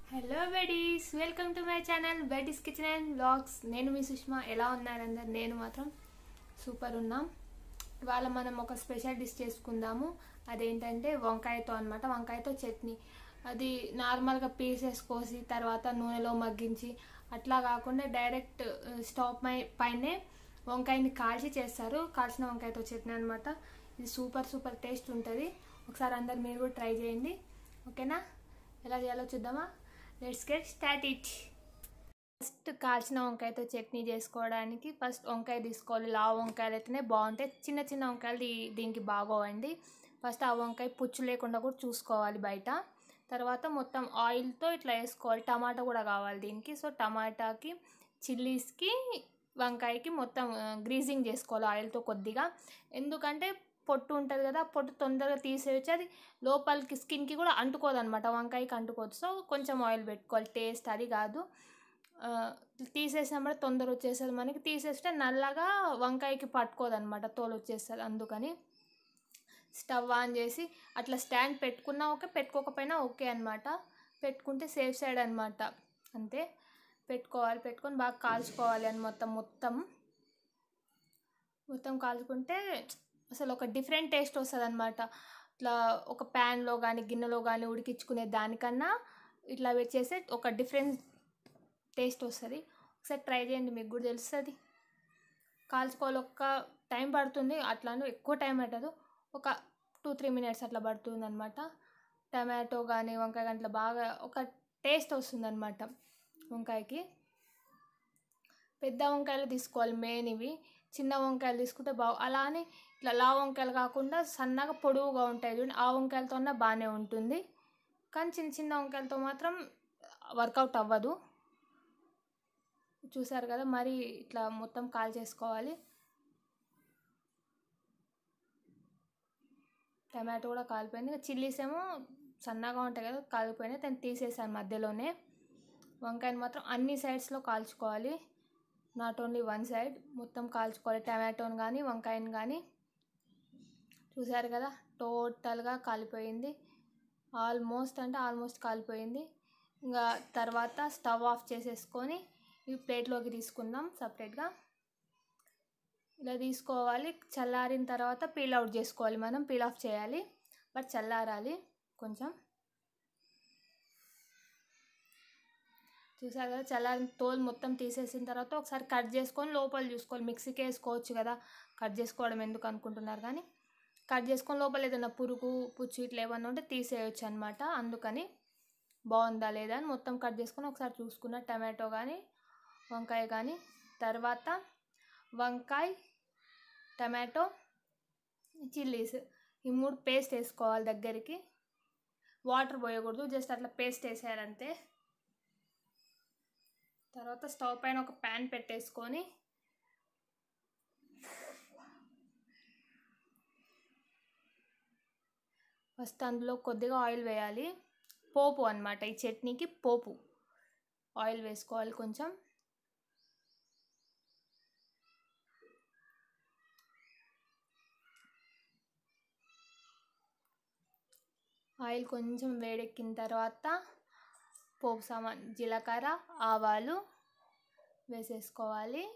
hello buddies welcome to my channel buddies kitchen and blogs నేను మీ సుష్మా ఎలా ఉన్నారు అందరు నేను మాత్రం సూపర్ ఉన్నాం ఇవాళ మనం ఒక స్పెషల్ డిష్ చేసుకుందాము అదేంటంటే వంకాయతో అన్నమాట వంకాయతో చట్నీ అది నార్మల్గా పీసెస్ కోసి తర్వాత నూనెలో మగ్గించి అట్లా కాకుండా డైరెక్ట్ స్టవ్ పై పైనే వంకాయని కాల్చి చేస్తారు కాల్చిన వంకాయతో చట్నీ అనమాట ఇది సూపర్ సూపర్ టేస్ట్ ఉంటుంది ఒకసారి అందరు మీరు కూడా ట్రై చేయండి ఓకేనా ఎలా చేయాలో చూద్దామా let's get start it first కాల్చిన వంకాయతో చట్నీ చేసుకోవడానికి ఫస్ట్ వంకాయ తీసుకోవాలి లావు వంకాయలు అయితేనే బాగుంటాయి చిన్న చిన్న వంకాయలు దీ- దీనికి బాగోవండి ఫస్ట్ ఆ వంకాయ పుచ్చు లేకుండా కూడా చూసుకోవాలి బయట తర్వాత మొత్తం ఆయిల్తో ఇట్లా వేసుకోవాలి టమాటా కూడా కావాలి దీనికి సో టమాటాకి చిల్లీస్కి వంకాయకి మొత్తం గ్రీజింగ్ చేసుకోవాలి ఆయిల్తో కొద్దిగా ఎందుకంటే పొట్టు ఉంటుంది కదా పొట్టు తొందరగా తీసేయచ్చు అది లోపలికి స్కిన్కి కూడా అంటుకోదు అనమాట వంకాయకి అంటుకోదు సో కొంచెం ఆయిల్ పెట్టుకోవాలి టేస్ట్ అది కాదు ఆ, తీసేసినప్పుడు తొందర వచ్చేస్తుంది మనకి తీసేస్తే నల్లగా వంకాయకి పట్టుకోదు అనమాట తోలు వచ్చేస్తుంది అందుకని స్టవ్ ఆన్ చేసి అట్లా స్టాండ్ పెట్టుకున్నా ఓకే పెట్టుకోకపోయినా ఓకే అనమాట పెట్టుకుంటే సేఫ్ సైడ్ అనమాట అంతే పెట్టుకోవాలి పెట్టుకొని బాగా కాల్చుకోవాలి అని మొత్తం మొత్తం మొత్తం కాల్చుకుంటే అసలు ఒక డిఫరెంట్ టేస్ట్ వస్తుంది అనమాట ఇట్లా ఒక ప్యాన్లో కానీ గిన్నెలో కానీ ఉడికించుకునే దానికన్నా ఇట్లా చేస్తే ఒక డిఫరెంట్ టేస్ట్ వస్తుంది ఒకసారి ట్రై చేయండి మీకు కూడా తెలుస్తుంది కాల్చుకోవాలి ఒక్క టైం పడుతుంది అట్లానే ఎక్కువ టైం పట్టదు ఒక టూ త్రీ మినిట్స్ అట్లా పడుతుంది అనమాట టమాటో కానీ వంకాయ కానీ ఇట్లా బాగా ఒక టేస్ట్ వస్తుంది అనమాట వంకాయకి పెద్ద వంకాయలు తీసుకోవాలి మెయిన్ ఇవి చిన్న వంకాయలు తీసుకుంటే బాగు అలానే ఇట్లా లా వంకాయలు కాకుండా సన్నగా పొడవుగా ఉంటాయి చూడండి ఆ వంకాయలతో బాగానే ఉంటుంది కానీ చిన్న చిన్న వంకాయలతో మాత్రం వర్కౌట్ అవ్వదు చూసారు కదా మరి ఇట్లా మొత్తం కాల్ చేసుకోవాలి టమాటో కూడా కాలిపోయింది ఇంకా చిల్లీస్ ఏమో సన్నగా ఉంటాయి కదా కాలిపోయినాయి దాన్ని తీసేసాను మధ్యలోనే వంకాయని మాత్రం అన్ని సైడ్స్లో కాల్చుకోవాలి నాట్ ఓన్లీ వన్ సైడ్ మొత్తం కాల్చుకోవాలి టమాటోని కానీ వంకాయని కానీ చూసారు కదా టోటల్గా కాలిపోయింది ఆల్మోస్ట్ అంటే ఆల్మోస్ట్ కాలిపోయింది ఇంకా తర్వాత స్టవ్ ఆఫ్ చేసేసుకొని ఈ ప్లేట్లోకి తీసుకుందాం సపరేట్గా ఇలా తీసుకోవాలి చల్లారిన తర్వాత పీల్ అవుట్ చేసుకోవాలి మనం పీల్ ఆఫ్ చేయాలి బట్ చల్లారాలి కొంచెం చూసారు కదా చల్లారిన తోలు మొత్తం తీసేసిన తర్వాత ఒకసారి కట్ చేసుకొని లోపల చూసుకోవాలి మిక్సీకి వేసుకోవచ్చు కదా కట్ చేసుకోవడం ఎందుకు అనుకుంటున్నారు కానీ కట్ చేసుకొని లోపల ఏదైనా పురుగు పుచ్చు ఇట్లా ఏమన్నా ఉంటే తీసేయచ్చు అనమాట అందుకని బాగుందా లేదా అని మొత్తం కట్ చేసుకొని ఒకసారి చూసుకున్న టమాటో కానీ వంకాయ కానీ తర్వాత వంకాయ టమాటో చిల్లీస్ ఈ మూడు పేస్ట్ వేసుకోవాలి దగ్గరికి వాటర్ పోయకూడదు జస్ట్ అట్లా పేస్ట్ వేసేయాలంతే తర్వాత స్టవ్ పైన ఒక ప్యాన్ పెట్టేసుకొని ఫస్ట్ అందులో కొద్దిగా ఆయిల్ వేయాలి పోపు అన్నమాట ఈ చట్నీకి పోపు ఆయిల్ వేసుకోవాలి కొంచెం ఆయిల్ కొంచెం వేడెక్కిన తర్వాత పోపు సామాన్ జీలకర్ర ఆవాలు వేసేసుకోవాలి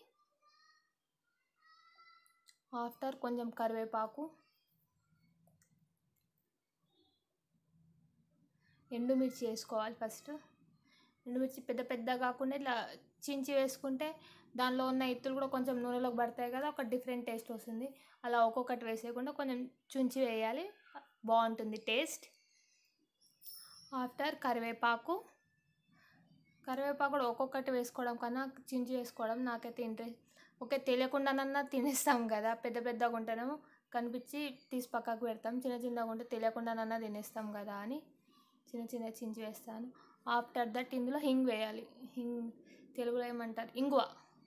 ఆఫ్టర్ కొంచెం కరివేపాకు ఎండుమిర్చి వేసుకోవాలి ఫస్ట్ ఎండుమిర్చి పెద్ద పెద్ద కాకుండా ఇట్లా చించి వేసుకుంటే దానిలో ఉన్న ఇత్తులు కూడా కొంచెం నూనెలోకి పడతాయి కదా ఒక డిఫరెంట్ టేస్ట్ వస్తుంది అలా ఒక్కొక్కటి వేసేయకుండా కొంచెం చుంచి వేయాలి బాగుంటుంది టేస్ట్ ఆఫ్టర్ కరివేపాకు కరివేపాకు కూడా ఒక్కొక్కటి వేసుకోవడం కన్నా చించి వేసుకోవడం నాకైతే ఇంట్రెస్ట్ ఓకే తెలియకుండానన్నా తినేస్తాం కదా పెద్ద పెద్దగా ఉంటేనేమో కనిపించి తీసి పక్కకు పెడతాం చిన్న చిన్నగా ఉంటే తెలియకుండానన్నా తినేస్తాం కదా అని చిన్న చిన్న చించి వేస్తాను ఆఫ్టర్ దట్ ఇందులో హింగ్ వేయాలి హింగ్ తెలుగులో ఏమంటారు ఇంగువ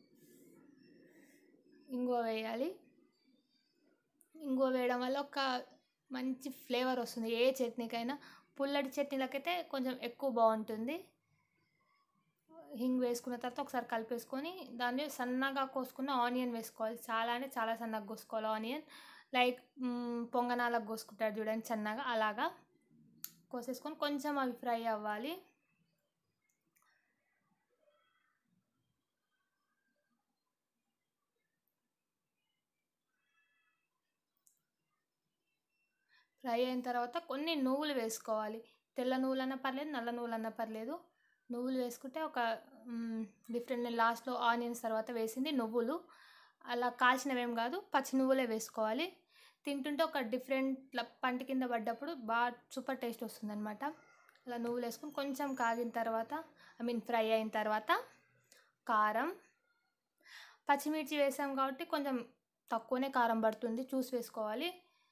ఇంగువ వేయాలి ఇంగువ వేయడం వల్ల ఒక మంచి ఫ్లేవర్ వస్తుంది ఏ చట్నీకైనా పుల్లటి చట్నీలకైతే కొంచెం ఎక్కువ బాగుంటుంది హింగ్ వేసుకున్న తర్వాత ఒకసారి కలిపేసుకొని దాన్ని సన్నగా కోసుకున్న ఆనియన్ వేసుకోవాలి చాలా అంటే చాలా సన్నగా కోసుకోవాలి ఆనియన్ లైక్ పొంగనాలకు కోసుకుంటారు చూడండి సన్నగా అలాగా కోసేసుకొని కొంచెం అవి ఫ్రై అవ్వాలి ఫ్రై అయిన తర్వాత కొన్ని నువ్వులు వేసుకోవాలి తెల్ల నువ్వులన్నా పర్లేదు నల్ల నువ్వులన్నా పర్లేదు నువ్వులు వేసుకుంటే ఒక డిఫరెంట్ లాస్ట్లో ఆనియన్స్ తర్వాత వేసింది నువ్వులు అలా కాల్చినవేం కాదు పచ్చి నువ్వులే వేసుకోవాలి తింటుంటే ఒక డిఫరెంట్ పంట కింద పడ్డప్పుడు బాగా సూపర్ టేస్ట్ వస్తుంది అనమాట అలా నువ్వులు వేసుకొని కొంచెం కాగిన తర్వాత ఐ మీన్ ఫ్రై అయిన తర్వాత కారం పచ్చిమిర్చి వేసాం కాబట్టి కొంచెం తక్కువనే కారం పడుతుంది చూసి వేసుకోవాలి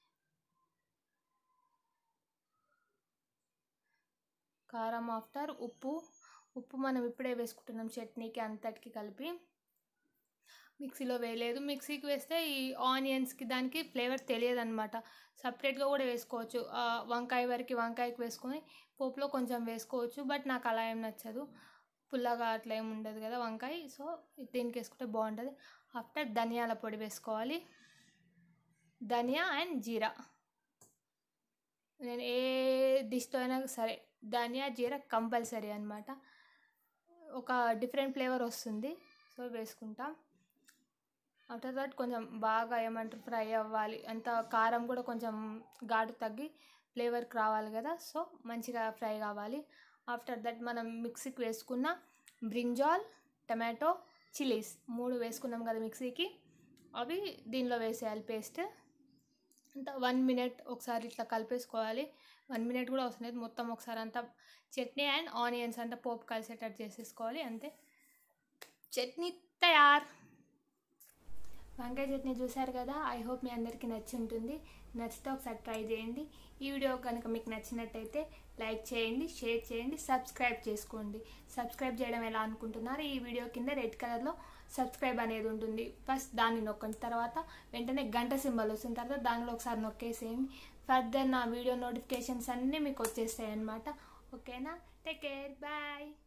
కారం ఆఫ్టర్ ఉప్పు ఉప్పు మనం ఇప్పుడే వేసుకుంటున్నాం చట్నీకి అంతటికి కలిపి మిక్సీలో వేయలేదు మిక్సీకి వేస్తే ఈ ఆనియన్స్కి దానికి ఫ్లేవర్ తెలియదు అనమాట సపరేట్గా కూడా వేసుకోవచ్చు వంకాయ వరకు వంకాయకి వేసుకొని పోపులో కొంచెం వేసుకోవచ్చు బట్ నాకు అలా ఏం నచ్చదు పుల్లగా అట్లా ఏమి ఉండదు కదా వంకాయ సో దీనికి వేసుకుంటే బాగుంటుంది ఆఫ్టర్ ధనియాల పొడి వేసుకోవాలి ధనియా అండ్ జీరా నేను ఏ డిష్తో అయినా సరే ధనియా జీరా కంపల్సరీ అనమాట ఒక డిఫరెంట్ ఫ్లేవర్ వస్తుంది సో వేసుకుంటాం ఆఫ్టర్ దట్ కొంచెం బాగా ఏమంటారు ఫ్రై అవ్వాలి అంత కారం కూడా కొంచెం ఘాటు తగ్గి ఫ్లేవర్కి రావాలి కదా సో మంచిగా ఫ్రై కావాలి ఆఫ్టర్ దట్ మనం మిక్సీకి వేసుకున్న బ్రింజాల్ టమాటో చిల్లీస్ మూడు వేసుకున్నాం కదా మిక్సీకి అవి దీనిలో వేసేయాలి పేస్ట్ అంత వన్ మినిట్ ఒకసారి ఇట్లా కలిపేసుకోవాలి వన్ మినిట్ కూడా అవసరం లేదు మొత్తం ఒకసారి అంతా చట్నీ అండ్ ఆనియన్స్ అంతా పోపు కలిసేటట్టు చేసేసుకోవాలి అంతే చట్నీ తయార్ వంకాయ చట్నీ చూసారు కదా ఐ హోప్ మీ అందరికీ నచ్చి ఉంటుంది నచ్చితే ఒకసారి ట్రై చేయండి ఈ వీడియో కనుక మీకు నచ్చినట్టయితే లైక్ చేయండి షేర్ చేయండి సబ్స్క్రైబ్ చేసుకోండి సబ్స్క్రైబ్ చేయడం ఎలా అనుకుంటున్నారు ఈ వీడియో కింద రెడ్ కలర్లో సబ్స్క్రైబ్ అనేది ఉంటుంది ఫస్ట్ దాన్ని నొక్కండి తర్వాత వెంటనే గంట సింబల్ వస్తుంది తర్వాత దానిలో ఒకసారి నొక్కేసేయండి ఫర్దర్ నా వీడియో నోటిఫికేషన్స్ అన్నీ మీకు వచ్చేస్తాయి అన్నమాట ఓకేనా టేక్ కేర్ బాయ్